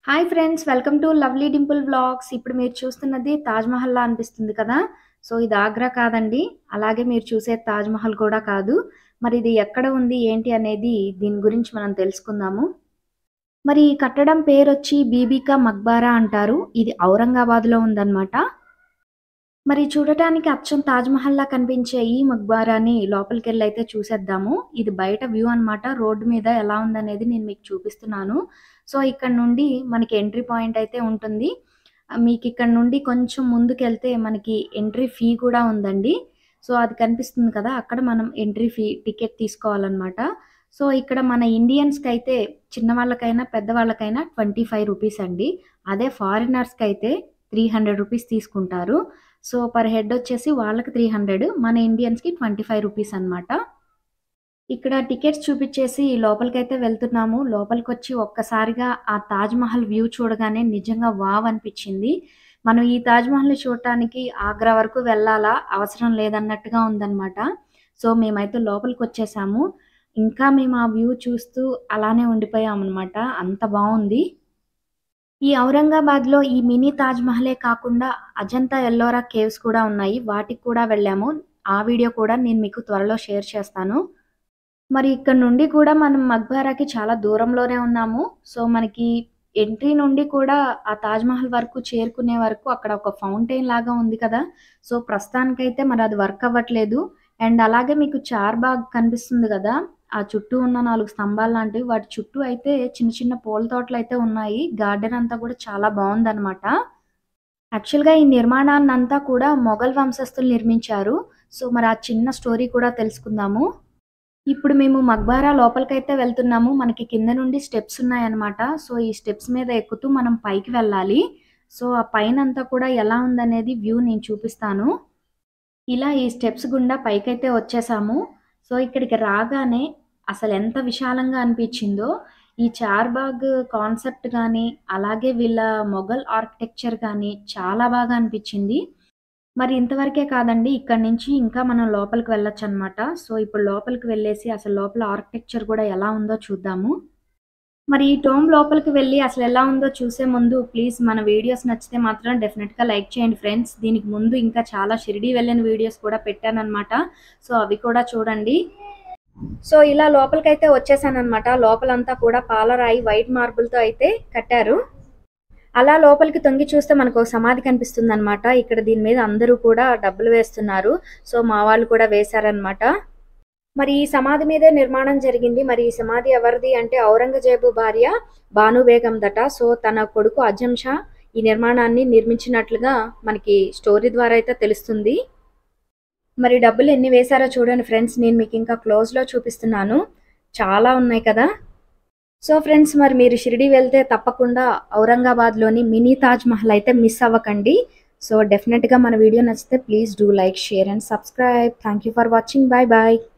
hi friends welcome to lovely Dimple vlogs ఇప్పుడు మీరు చూస్తున్నది తాజ్మహల్లా అనిపిస్తుంది కదా సో ఇది ఆగ్రా కాదండి అలాగే మీరు చూసే తాజ్మహల్ కూడా కాదు మరి ఇది ఎక్కడ ఉంది ఏంటి అనేది దీని గురించి మనం తెలుసుకుందాము మరి ఈ కట్టడం పేరు వచ్చి బీబీకా మక్బారా అంటారు ఇది ఔరంగాబాద్లో ఉందన్నమాట మరి చూడటానికి అచ్చం తాజ్మహల్లా కనిపించే ఈ మక్బారాని లోపలికి వెళ్ళి అయితే చూసేద్దాము ఇది బయట వ్యూ అన్నమాట రోడ్డు మీద ఎలా ఉందనేది నేను మీకు చూపిస్తున్నాను సో ఇక్కడ నుండి మనకి ఎంట్రీ పాయింట్ అయితే ఉంటుంది ఆ, మీకు ఇక్కడ నుండి కొంచెం ముందుకెళ్తే మనకి ఎంట్రీ ఫీ కూడా ఉందండి సో అది కనిపిస్తుంది కదా అక్కడ మనం ఎంట్రీ ఫీ టికెట్ తీసుకోవాలన్నమాట సో ఇక్కడ మన ఇండియన్స్కి అయితే చిన్న వాళ్ళకైనా పెద్దవాళ్ళకైనా ట్వంటీ ఫైవ్ రూపీస్ అండి అదే ఫారినర్స్కి అయితే త్రీ హండ్రెడ్ రూపీస్ తీసుకుంటారు సో పర్ హెడ్ వచ్చేసి వాళ్ళకి త్రీ హండ్రెడ్ మన ఇండియన్స్కి ట్వంటీ ఫైవ్ రూపీస్ అనమాట ఇక్కడ టికెట్స్ చూపించేసి లోపలికైతే వెళ్తున్నాము లోపలికి వచ్చి ఒక్కసారిగా ఆ తాజ్ మహల్ వ్యూ చూడగానే నిజంగా వావ్ అనిపించింది మనం ఈ తాజ్ మహల్ని చూడటానికి ఆగ్రా వరకు వెళ్ళాలా అవసరం లేదన్నట్టుగా ఉందన్నమాట సో మేమైతే లోపలికి వచ్చేసాము ఇంకా మేము ఆ వ్యూ చూస్తూ అలానే ఉండిపోయామన్నమాట అంత బాగుంది ఈ ఔరంగాబాద్లో ఈ మినీ తాజ్ మహలే కాకుండా అజంతా ఎల్లోరా కేవ్స్ కూడా ఉన్నాయి వాటికి కూడా వెళ్ళాము ఆ వీడియో కూడా నేను మీకు త్వరలో షేర్ చేస్తాను మరి ఇక్కడ నుండి కూడా మనం మక్బారాకి చాలా దూరంలోనే ఉన్నాము సో మనకి ఎంట్రీ నుండి కూడా ఆ తాజ్ మహల్ వరకు చేరుకునే వరకు అక్కడ ఒక ఫౌంటైన్ లాగా ఉంది కదా సో ప్రస్తుతానికైతే మరి అది వర్క్ అవ్వట్లేదు అండ్ అలాగే మీకు చార్బాగ్ కనిపిస్తుంది కదా ఆ చుట్టూ ఉన్న నాలుగు స్తంభాలు లాంటివి వాటి చుట్టూ అయితే చిన్న చిన్న పూల తోటలు అయితే ఉన్నాయి గార్డెన్ అంతా కూడా చాలా బాగుందన్నమాట యాక్చువల్గా ఈ నిర్మాణాన్ని అంతా కూడా మొఘల్ వంశస్థులు నిర్మించారు సో మరి ఆ చిన్న స్టోరీ కూడా తెలుసుకుందాము ఇప్పుడు మేము మక్బారా లోపలికైతే వెళ్తున్నాము మనకి కింద నుండి స్టెప్స్ ఉన్నాయన్నమాట సో ఈ స్టెప్స్ మీద ఎక్కుతూ మనం పైకి వెళ్ళాలి సో ఆ పైన అంతా కూడా ఎలా ఉందనేది వ్యూ నేను చూపిస్తాను ఇలా ఈ స్టెప్స్ గుండా పైకైతే వచ్చేసాము సో ఇక్కడికి రాగానే అసలు ఎంత విశాలంగా అనిపించిందో ఈ చార్బాగ్ కాన్సెప్ట్ కానీ అలాగే వీళ్ళ మొఘల్ ఆర్కిటెక్చర్ కానీ చాలా బాగా అనిపించింది మరి ఇంతవరకే కాదండి ఇక్కడ నుంచి ఇంకా మనం లోపలికి వెళ్ళొచ్చు అనమాట సో ఇప్పుడు లోపలికి వెళ్ళేసి అసలు లోపల ఆర్కిటెక్చర్ కూడా ఎలా ఉందో చూద్దాము మరి ఈ టోమ్ లోపలికి వెళ్ళి అసలు ఎలా ఉందో చూసే ముందు ప్లీజ్ మన వీడియోస్ నచ్చితే మాత్రం డెఫినెట్గా లైక్ చేయండి ఫ్రెండ్స్ దీనికి ముందు ఇంకా చాలా షిరిడి వెళ్ళిన వీడియోస్ కూడా పెట్టానన్నమాట సో అవి కూడా చూడండి సో ఇలా లోపలికైతే వచ్చేసానమాట లోపలంతా కూడా పాలరాయి వైట్ మార్బుల్తో అయితే కట్టారు అలా లోపలికి తొంగి చూస్తే మనకు ఒక సమాధి కనిపిస్తుంది అనమాట ఇక్కడ దీని మీద అందరూ కూడా డబ్బులు వేస్తున్నారు సో మా వాళ్ళు కూడా వేశారనమాట మరి ఈ సమాధి మీదే నిర్మాణం జరిగింది మరి ఈ సమాధి ఎవరిది అంటే ఔరంగజేబు భార్య బాను బేగం దట సో తన కొడుకు అజం షా ఈ నిర్మాణాన్ని నిర్మించినట్లుగా మనకి స్టోరీ ద్వారా అయితే తెలుస్తుంది మరి డబ్బులు ఎన్ని వేశారో చూడండి ఫ్రెండ్స్ నేను మీకు ఇంకా క్లోజ్లో చూపిస్తున్నాను చాలా ఉన్నాయి కదా సో ఫ్రెండ్స్ మరి మీరు షిరిడి వెళ్తే తప్పకుండా ఔరంగాబాద్లోని మినీ తాజ్ మహల్ అయితే మిస్ అవ్వకండి సో డెఫినెట్గా మన వీడియో నచ్చితే please do like share and subscribe thank you for watching bye bye